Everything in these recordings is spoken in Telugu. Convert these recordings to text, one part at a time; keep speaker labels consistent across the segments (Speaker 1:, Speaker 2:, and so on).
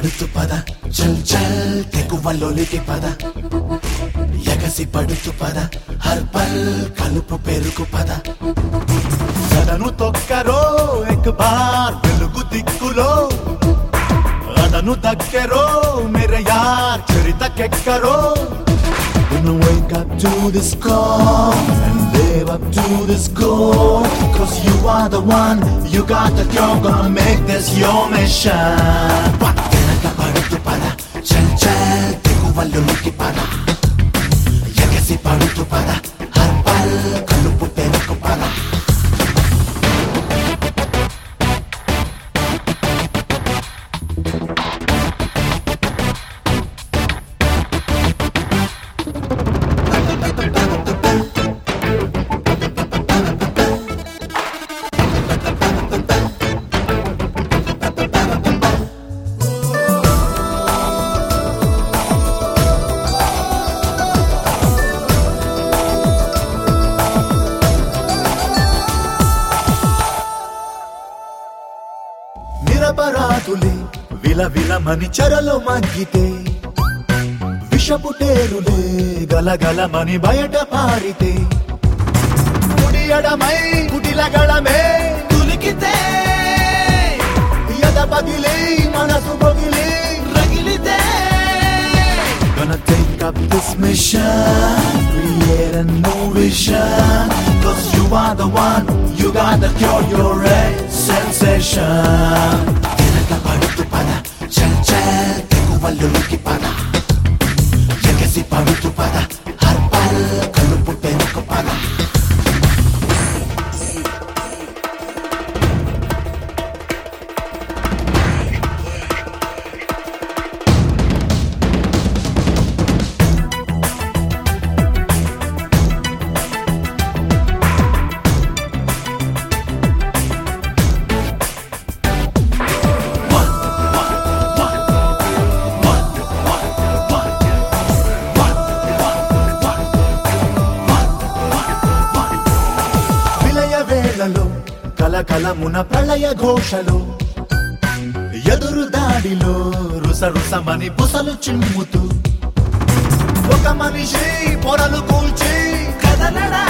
Speaker 1: పడుతు పద చల్ చల్ తెగువలోనికి పద ఎగసి పడుతు పద హర్పల్ కలుపు పెరుగు పద సడను తొక్కరో ఎక్ బార్ వెలుగు దిక్కులో అదను దగ్గరో మేరే యార్ చరితకెక్కరో Gonna wake up to this call and live up to this goal. Cause you are the one, you got the cure, gonna make this your mission. పక్కనక పడుతు పద చల్ చల్ దిగువల్లోకి పద ఎగసి పడుతు పద హర్పల్ కలుపు పెరుగు పద నిరపరాధులే విల విలమని చెరలో మగ్గితే విషపుటేరులే గలగలమని బయట పారితే కుడియడమై కుటిలగళమే తులికితే ఎద పగిలి మనసు పగిలి రగిలితే Gonna take up this mission, create a new vision. Cause you are the one, you got the cure, you're a sensation. తిరగ పడుతు పద చల్ చల్ తెగువల్లోకి పద ఎగసి పడుతు పద హర్పల్ కలుపు పెరుకు పద విలయ వేళలో కలకలమున ప్రళయ ఘోషలో ఎదురు దాడిలో రుస రుసమని పుసలు చిమ్ముతూ ఒక మనిషి పొరలు కూల్చి కదలడా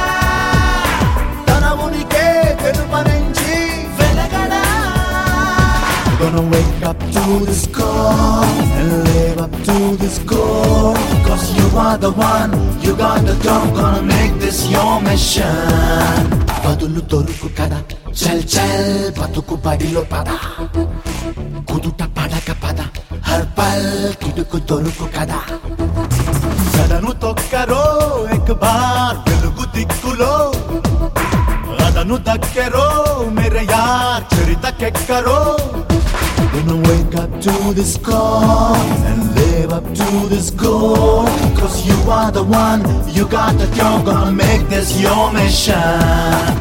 Speaker 1: తన ఉనికే తెలుపనించి వెలగడా Gonna wake up to this call and live up to this goal. Cause you are the one, you got the dog, gonna make this your mission. బదులు దొరుకు కదా చల్ చల్ బతుకు బడిలో పద కుదుట పడక పద హర్పల్ కిడుకు దొరుకు కదా సడను తొక్కరో ఎక్ బార్ వెలుగు దిక్కులో అదను దగ్గరో మేరే యార్ చరితకెక్కరో Gonna wake up to this call and live up to this goal. Cause you are the one, you got the cure, gonna make this your mission.